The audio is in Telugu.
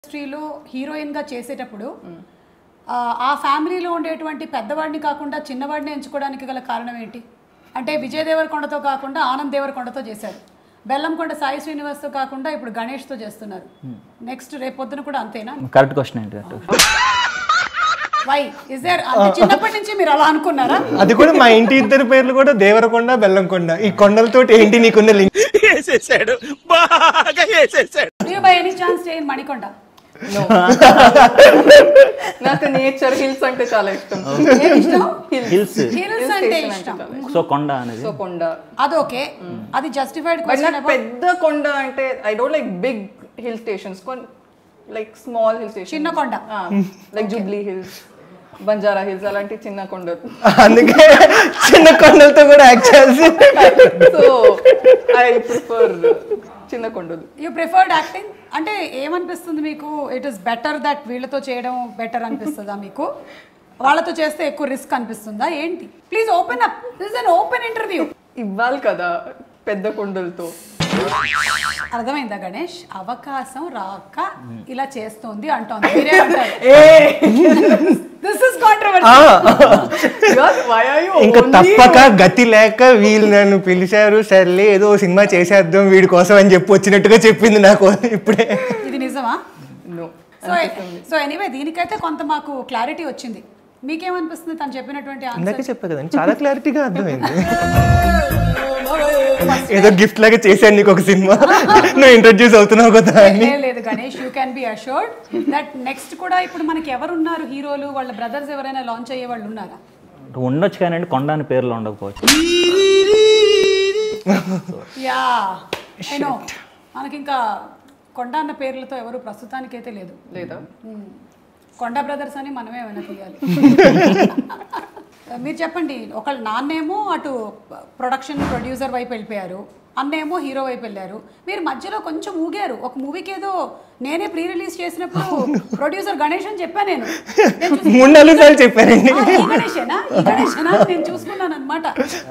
ఇండస్ట్రీలో హీరోయిన్ గా చేసేటప్పుడు ఆ, ఆ ఫ్యామిలీలో ఉండేటువంటి పెద్దవాడిని కాకుండా చిన్నవాడిని ఎంచుకోవడానికి గల కారణం ఏంటి అంటే విజయ్ దేవరకొండతో కాకుండా ఆనంద్ దేవరకొండతో చేశారు బెల్లంకొండ సాయి శ్రీనివాస్తో కాకుండా ఇప్పుడు గణేష్తో చేస్తున్నారు నెక్స్ట్ రేపు పొద్దున కూడా అంతేనా కరెక్ట్ క్వశ్చన్ ఏంటి కరెక్ట్ వై ఇస్ దేర్ అంటే చిన్నప్పటి నుంచి మీరు అలా అనుకున్నారా అది కూడా మా ఇంటి ఇద్దరి పేర్లు కూడా దేవరకొండ బెల్లంకొండ ఈ కొండలతోటి ఏంటి నీకున్న లింక్ వేసేసాడు బాగా వేసేసాడు do by any chance stay in Manikonda No. నాకు నేచర్ హిల్స్ అంటే చాలా ఇష్టం ఏమి ఇష్టం హిల్స్ హిల్స్ అంటే station ఇష్టం అంటే సో కొండ అనేది సో కొండ అదొకే అది జస్టిఫైడ్ బట్ నాకు పెద్ద కొండ అంటే I don't like big hill stations like small hill station చిన్న కొండ. లైక్ జూబ్లీ హిల్స్ బంజారా హిల్స్ అలాంటి చిన్న కొండలు అందుకే చిన్న కొండలతో కూడా యాక్ట్ చేయాల్సి సో ఐ ప్రిఫర్ చిన్న కొండలు యూ ప్రిఫర్డ్ యాక్టింగ్ అంటే ఏమనిపిస్తుంది మీకు ఇట్ ఇస్ బెటర్ దట్ వీళ్ళతో చేయడం బెటర్ అనిపిస్తుందా మీకు వాళ్ళతో చేస్తే ఎక్కువ రిస్క్ అనిపిస్తుందా ఏంటి please open up this an open interview ఇవ్వాలి కదా పెద్ద కొండలతో అర్థమైందా గణేష్ అవకాశం రాక ఇలా చేస్తోంది అంటోంది మీరే అంటారు this is controversy why are you ఇంకా తప్పక గతి లేక వీళ్ళు నన్ను పిలిచారు సర్లే ఏదో సినిమా చేసేద్దాం వీడి కోసం అని చెప్పి వచ్చినట్టుగా చెప్పింది నాకు ఇప్పుడే ఇది నిజమా నో సో సో ఎనీవే దీనికైతే కొంత మాకు క్లారిటీ వచ్చింది మీకేమనిపిస్తుంది తను చెప్పినటువంటి ఇందాకే ఆన్సర్ చెప్పా కదండి చాలా క్లారిటీగా అర్థమైంది ఏదో గిఫ్ట్ లాగా చేశాను నీకు ఒక సినిమా నువ్వు ఇంట్రడ్యూస్ అవుతున్నావు కదా అని ఏ లేదు Ganesh you can be assured that next కూడా ఇప్పుడు మనకి ఎవరు ఉన్నారు హీరోలు వాళ్ళ బ్రదర్స్ ఎవరైనా లాంచ్ అయ్యే వాళ్ళు ఉన్నారా ఉండొచ్చు కానీ కొండ అని పేర్లు ఉండకపోవచ్చు యా నేను మనకి ఇంకా కొండ అన్న పేర్లతో ఎవరు ప్రస్తుతానికైతే లేదు లేదా Hmm. కొండ బ్రదర్స్ అని మనమే ఏమైనా తీయాలి మీరు చెప్పండి ఒకళ్ళు నాన్నేమో అటు ప్రొడక్షన్ ప్రొడ్యూసర్ వైపు వెళ్ళిపోయారు అన్నేమో హీరో వైపు వెళ్ళారు మీరు మధ్యలో కొంచెం ఊగారు ఒక మూవీకి ఏదో నేనే ప్రీ రిలీజ్ చేసినప్పుడు ప్రొడ్యూసర్ గణేష్ అని చెప్పా నేను నేను చూసి- మూడు నాలుగు సార్లు చెప్పారండి ఆ, ఈ గణేషేనా ఈ గణేషేనా నేను చూసుకున్నాను అనమాట